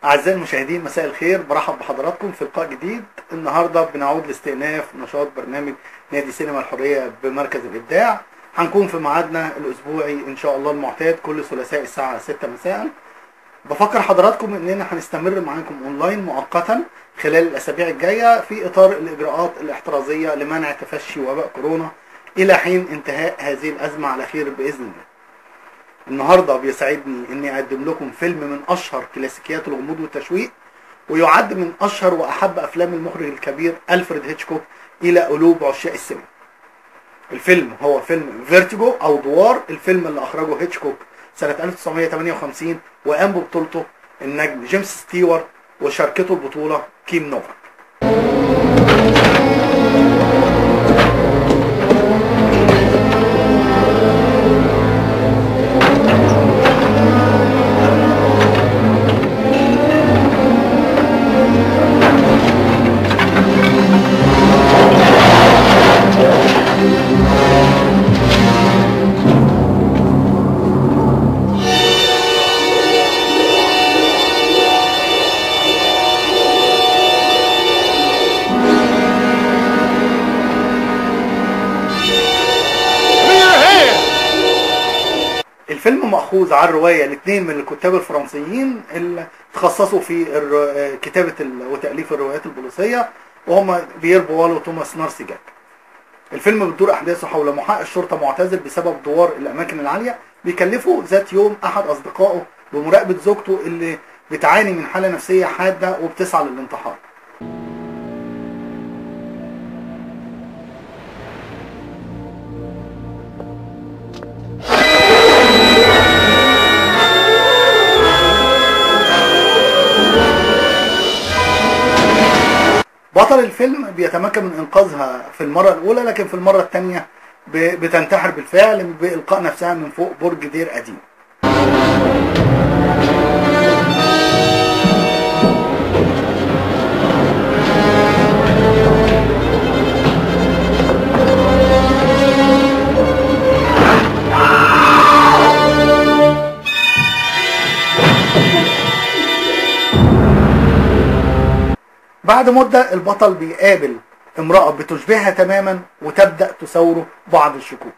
أعزائي المشاهدين مساء الخير برحب بحضراتكم في لقاء جديد النهاردة بنعود لاستئناف نشاط برنامج نادي سينما الحرية بمركز الإبداع هنكون في ميعادنا الأسبوعي إن شاء الله المعتاد كل ثلاثاء الساعة 6 مساء بفكر حضراتكم إننا هنستمر معاكم أونلاين مؤقتا خلال الأسابيع الجاية في إطار الإجراءات الاحترازية لمنع تفشي وباء كورونا إلى حين انتهاء هذه الأزمة على خير بإذن الله النهارده بيسعدني اني اقدم لكم فيلم من اشهر كلاسيكيات الغموض والتشويق ويعد من اشهر واحب افلام المخرج الكبير الفريد هيتشكوك الى قلوب عشاق السينما. الفيلم هو فيلم فيرتيجو او دوار الفيلم اللي اخرجه هيتشكوك سنه 1958 وقام ببطولته النجم جيمس ستيوارت وشاركته البطوله كيم نوفا. الفيلم مأخوذ عن رواية لاثنين من الكتاب الفرنسيين اللي تخصصوا في الر- كتابة ال- وتأليف الروايات البوليسية وهم بيير بوال وتوماس نارسيجاك الفيلم بتدور أحداثه حول محقق شرطة معتزل بسبب دوار الأماكن العالية بيكلفه ذات يوم أحد أصدقائه بمراقبة زوجته اللي بتعاني من حالة نفسية حادة وبتسعى للانتحار بطل الفيلم بيتمكن من انقاذها في المره الاولى لكن في المره الثانيه بتنتحر بالفعل بالقاء نفسها من فوق برج دير قديم بعد مدة البطل بيقابل امرأة بتشبهها تماما وتبدأ تثوره بعض الشكوك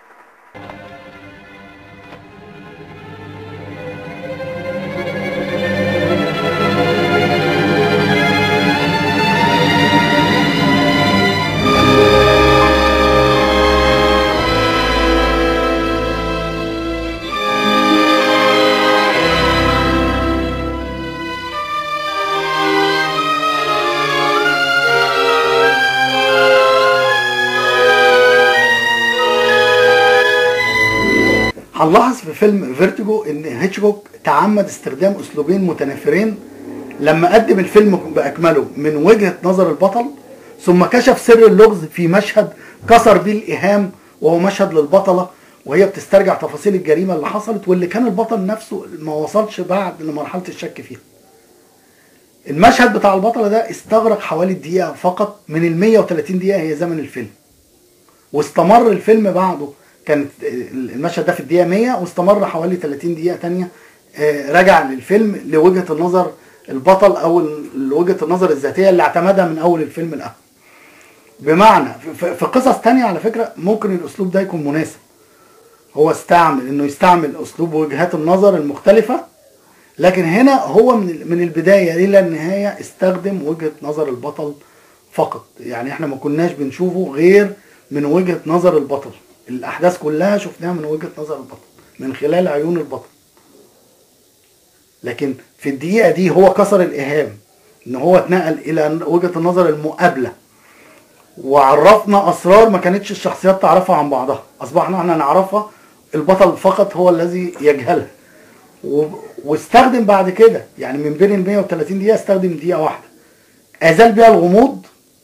هنلاحظ في فيلم فيرتيجو ان هيتشكوك تعمد استخدام اسلوبين متنافرين لما قدم الفيلم باكمله من وجهه نظر البطل ثم كشف سر اللغز في مشهد كسر بيه الايهام وهو مشهد للبطله وهي بتسترجع تفاصيل الجريمه اللي حصلت واللي كان البطل نفسه ما وصلش بعد لمرحله الشك فيها. المشهد بتاع البطله ده استغرق حوالي دقيقه فقط من ال 130 دقيقه هي زمن الفيلم. واستمر الفيلم بعده كانت المشهد ده في الدقيقة 100 واستمر حوالي 30 دقيقة تانية آه، رجع للفيلم لوجهة النظر البطل او ال- وجهة النظر الذاتية اللي اعتمدها من اول الفيلم الاول بمعنى في- في قصص تانية على فكرة ممكن الاسلوب ده يكون مناسب هو استعمل انه يستعمل اسلوب وجهات النظر المختلفة لكن هنا هو من ال- من البداية الى النهاية استخدم وجهة نظر البطل فقط يعني احنا ما كناش بنشوفه غير من وجهة نظر البطل الاحداث كلها شفناها من وجهة نظر البطل من خلال عيون البطل لكن في الدقيقة دي هو كسر الإيهام إن هو اتنقل إلى وجهة النظر المقابلة وعرفنا أسرار ما كانتش الشخصيات تعرفها عن بعضها أصبحنا احنا نعرفها البطل فقط هو الذي يجهلها و... واستخدم بعد كده يعني من بين ال 130 دقيقة استخدم دقيقة واحدة أزال بيها الغموض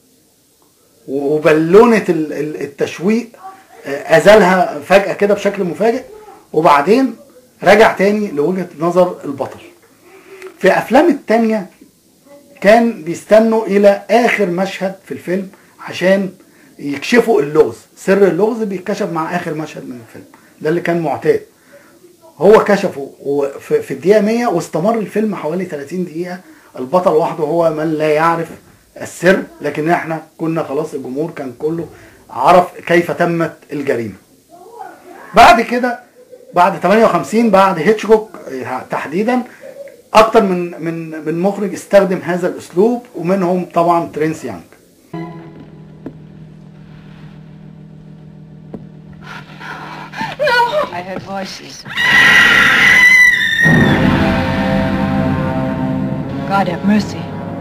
وبالونة ال- ال- التشويق آه، أزالها فجأة كده بشكل مفاجئ وبعدين رجع تاني لوجهة نظر البطل في أفلام التانية كان بيستنوا إلى آخر مشهد في الفيلم عشان يكشفوا اللغز سر اللغز بيتكشف مع آخر مشهد من الفيلم ده اللي كان معتاد هو كشفه وفي- في الدقيقه 100 واستمر الفيلم حوالي 30 دقيقه البطل وحده هو من لا يعرف السر لكن احنا كنا خلاص الجمهور كان كله عرف كيف تمت الجريمه بعد كده بعد 58 بعد هيتشكوك آه، تحديدا اكتر من من من مخرج استخدم هذا الاسلوب ومنهم طبعا ترينس يانج I heard voices. God have mercy.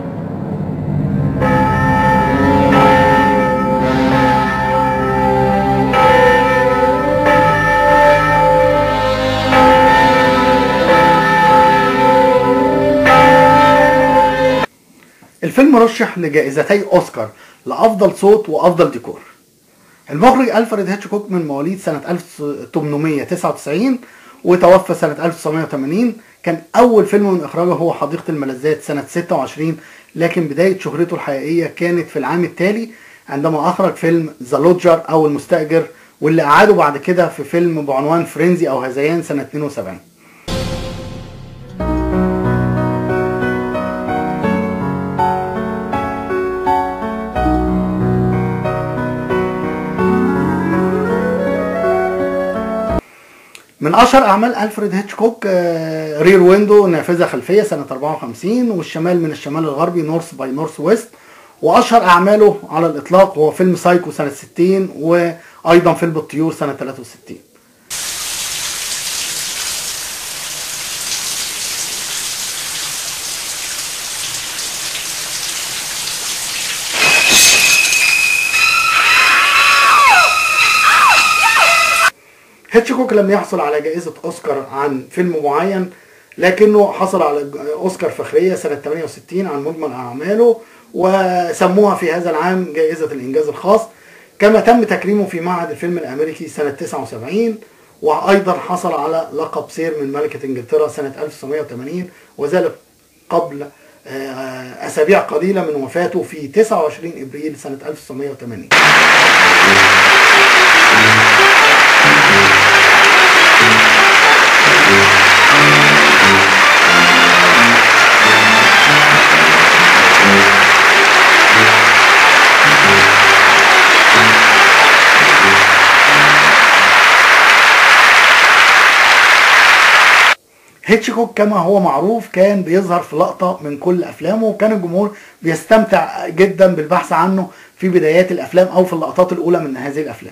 الفيلم رشح لجائزتي اوسكار لافضل صوت وافضل ديكور المخرج الفريد هيتشكوك من مواليد سنة 1899 وتوفى سنة 1980 كان أول فيلم من إخراجه هو حديقة الملذات سنة 26 لكن بداية شهرته الحقيقية كانت في العام التالي عندما أخرج فيلم ذا لودجر أو المستأجر واللي أعاده بعد كده في فيلم بعنوان فرينزي أو هذيان سنة 72 من اشهر اعمال الفريد هيتشكوك آه، رير ويندو نافذه خلفيه سنه 54 والشمال من الشمال الغربي نورث باي نورث ويست واشهر اعماله على الاطلاق هو فيلم سايكو سنه 60 وايضا فيلم الطيور سنه 63 هيتشكوك لم يحصل على جائزة أوسكار عن فيلم معين لكنه حصل على أوسكار فخرية سنة 68 عن مجمل أعماله وسموها في هذا العام جائزة الإنجاز الخاص كما تم تكريمه في معهد الفيلم الأمريكي سنة 79 وأيضا حصل على لقب سير من ملكة إنجلترا سنة 1980 وذلك قبل آه، أسابيع قليلة من وفاته في 29 إبريل سنة 1980 هيتشكوك كما هو معروف كان بيظهر في لقطة من كل أفلامه وكان الجمهور بيستمتع جدا بالبحث عنه في بدايات الأفلام أو في اللقطات الأولى من هذه الأفلام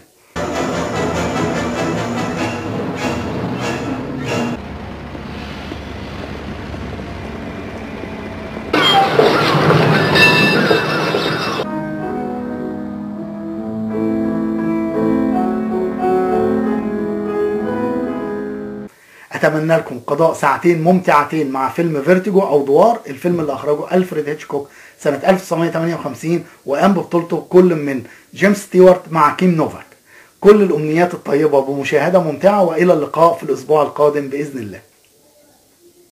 اتمنى لكم قضاء ساعتين ممتعتين مع فيلم فيرتيجو او دوار الفيلم اللي اخرجه الفريد هيتشكوك سنه 1958 وقام ببطولته كل من جيمس ستيوارت مع كيم نوفاك كل الامنيات الطيبه بمشاهده ممتعه والى اللقاء في الاسبوع القادم باذن الله